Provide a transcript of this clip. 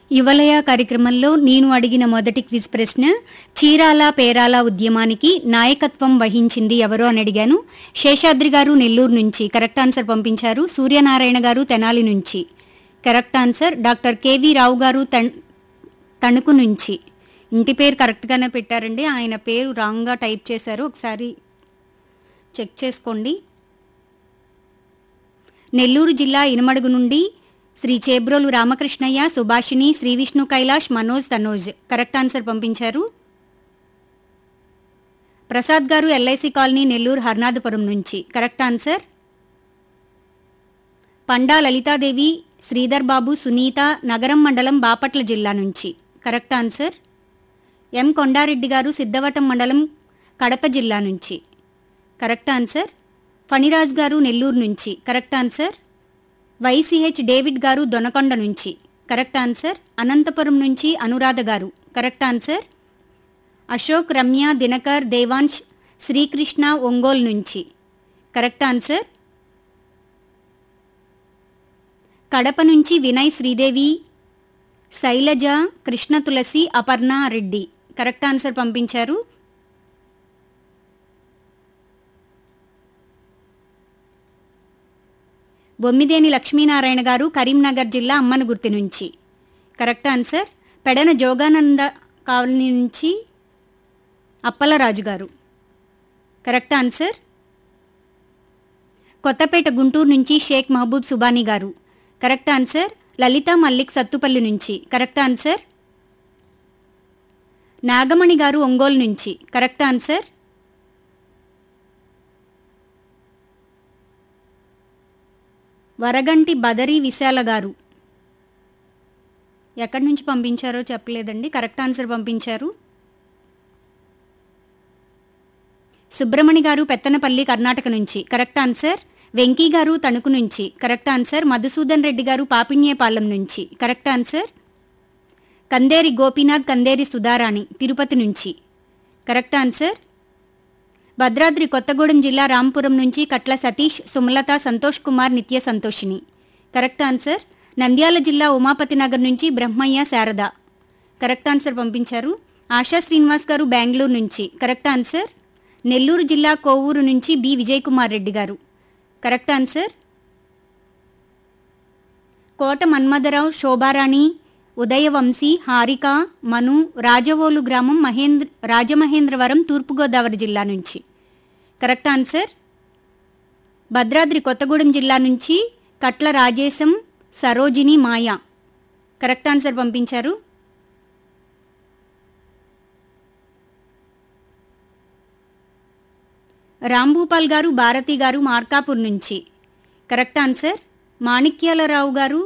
యువలయ కార్యక్రమంలో నేను అడిగిన మొదటి క్విజ్ ప్రశ్న చీరాల పేరాల ఉద్యమానికి నాయకత్వం వహించింది ఎవరు అని అడిగాను శేషాద్రి గారు నెల్లూరు నుంచి కరెక్ట్ ఆన్సర్ పంపించారు సూర్యనారాయణ గారు తెనాలి నుంచి correct answer doctor K V Rao గారు తణ్- తణుకు నుంచి ఇంటి పేరు కరెక్ట్గానే పెట్టారండి ఆయన పేరు రాంగ్గా టైప్ చేశారు ఒకసారి చెక్ చేసుకోండి నెల్లూరు జిల్లా ఇనమడుగు నుండి శ్రీ చేబ్రోలు రామకృష్ణయ్య సుభాషిణి శ్రీ విష్ణు కైలాష్ మనోజ్ తనోజ్ కరెక్ట్ ఆన్సర్ పంపించారు ప్రసాద్ గారు ఎల్ఐసి కాలనీ నెల్లూరు హర్నాథపురం నుంచి కరెక్ట్ ఆన్సర్ పండా లలితాదేవి శ్రీధర్ బాబు సునీత నగరం మండలం బాపట్ల జిల్లా నుంచి కరెక్ట్ ఆన్సర్ ఎం కొండారెడ్డి గారు సిద్ధవటం మండలం కడప జిల్లా నుంచి కరెక్ట్ ఆన్సర్ ఫణిరాజ్ గారు నెల్లూరు నుంచి కరెక్ట్ ఆన్సర్ వైసిహెచ్ డేవిడ్ గారు దొనకొండ నుంచి కరెక్ట్ ఆన్సర్ అనంతపురం నుంచి అనురాధ గారు కరెక్ట్ ఆన్సర్ అశోక్ రమ్య దినకర్ దేవాంశ్ శ్రీకృష్ణ ఒంగోలు నుంచి కరెక్ట్ ఆన్సర్ కడప నుంచి వినయ్ శ్రీదేవి శైలజ కృష్ణ తులసి అపర్ణ రెడ్డి కరెక్ట్ ఆన్సర్ పంపించారు బొమ్మిదేని లక్ష్మీనారాయణ గారు కరీంనగర్ జిల్లా అమ్మనగుర్తి నుంచి correct answer Pedana Jogananda colony నుంచి అప్పలరాజు గారు కరెక్ట్ ఆన్సర్ కొత్తపేట గుంటూరు నుంచి షేక్ మహబూబ్ సుబానీ గారు కరెక్ట్ ఆన్సర్ లలిత మల్లిక్ సత్తుపల్లి నుంచి కరెక్ట్ ఆన్సర్ నాగమణి గారు ఒంగోలు నుంచి కరెక్ట్ ఆన్సర్ వరగంటి బదరి విశాల గారు ఎక్కడి నుంచి పంపించారో చెప్పలేదండి కరెక్ట్ ఆన్సర్ పంపించారు సుబ్రమణి గారు పెత్తనపల్లి కర్ణాటక నుంచి కరెక్ట్ ఆన్సర్ వెంకీ గారు తణుకు నుంచి కరెక్ట్ ఆన్సర్ మధుసూదన్ రెడ్డి గారు పాపిన్యేపాలెం నుంచి కరెక్ట్ ఆన్సర్ కందేరి గోపీనాథ్ కందేరి సుధారాణి తిరుపతి నుంచి కరెక్ట్ ఆన్సర్ భద్రాద్రి కొత్తగూడెం జిల్లా రాంపురం నుంచి కట్ల సతీష్ సుమలత సంతోష్ కుమార్ నిత్య సంతోషిని కరెక్ట్ ఆన్సర్ నంద్యాల జిల్లా ఉమాపతి నగర్ నుంచి బ్రహ్మయ్య శారద కరెక్ట్ ఆన్సర్ పంపించారు ఆశా శ్రీనివాస్ గారు బెంగళూరు నుంచి కరెక్ట్ ఆన్సర్ నెల్లూరు జిల్లా కోవూరు నుంచి బి విజయ్ కుమార్ రెడ్డి గారు కరెక్ట్ ఆన్సర్ కోట మన్మథరావు శోభారాణి ఉదయవంశీ హారిక మను రాజవోలు గ్రామం మహేంద్ర రాజమహేంద్రవరం తూర్పుగోదావరి జిల్లా నుంచి కరెక్ట్ ఆన్సర్ భద్రాద్రి కొత్తగూడెం జిల్లా నుంచి కట్ల రాజేశం సరోజిని మాయా కరెక్ట్ ఆన్సర్ పంపించారు రాంభూపాల్ గారు భారతి గారు మార్కాపూర్ నుంచి కరెక్ట్ ఆన్సర్ మాణిక్యాలరావు గారు